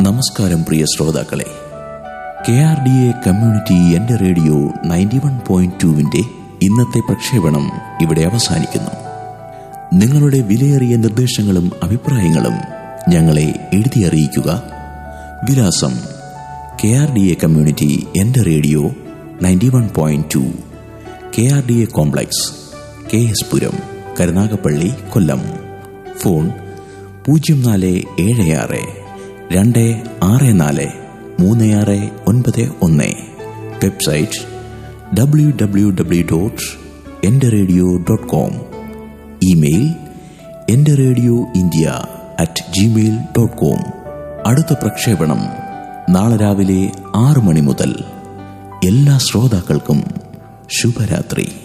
നമസ്കാരം പ്രിയ ശ്രോതാക്കളെ K R D A community Ente radio ninety one point ടുവിന്റെ ഇന്നത്തെ പ്രക്ഷേപണം ഇവിടെ അവസാനിക്കുന്നു നിങ്ങളുടെ വിലയേറിയ നിർദ്ദേശങ്ങളും അഭിപ്രായങ്ങളും ഞങ്ങളെ എഴുതി അറിയിക്കുക വിലാസം K R D A community Ente radio ninety one point two K R D A complex K S Puram Karunagappally Kollam phone പൂജ്യം നാല് ഏഴ് ആറ് രണ്ട് ആറ് നാല് മൂന്ന് ആറ് ഒൻപത് ഒന്ന് website W W W dot Ente radio dot com email Ente radio India at Gmail dot com അടുത്ത പ്രക്ഷേപണം നാളെ രാവിലെ ആറ് മണി മുതൽ എല്ലാ ശ്രോതാക്കൾക്കും ശുഭരാത്രി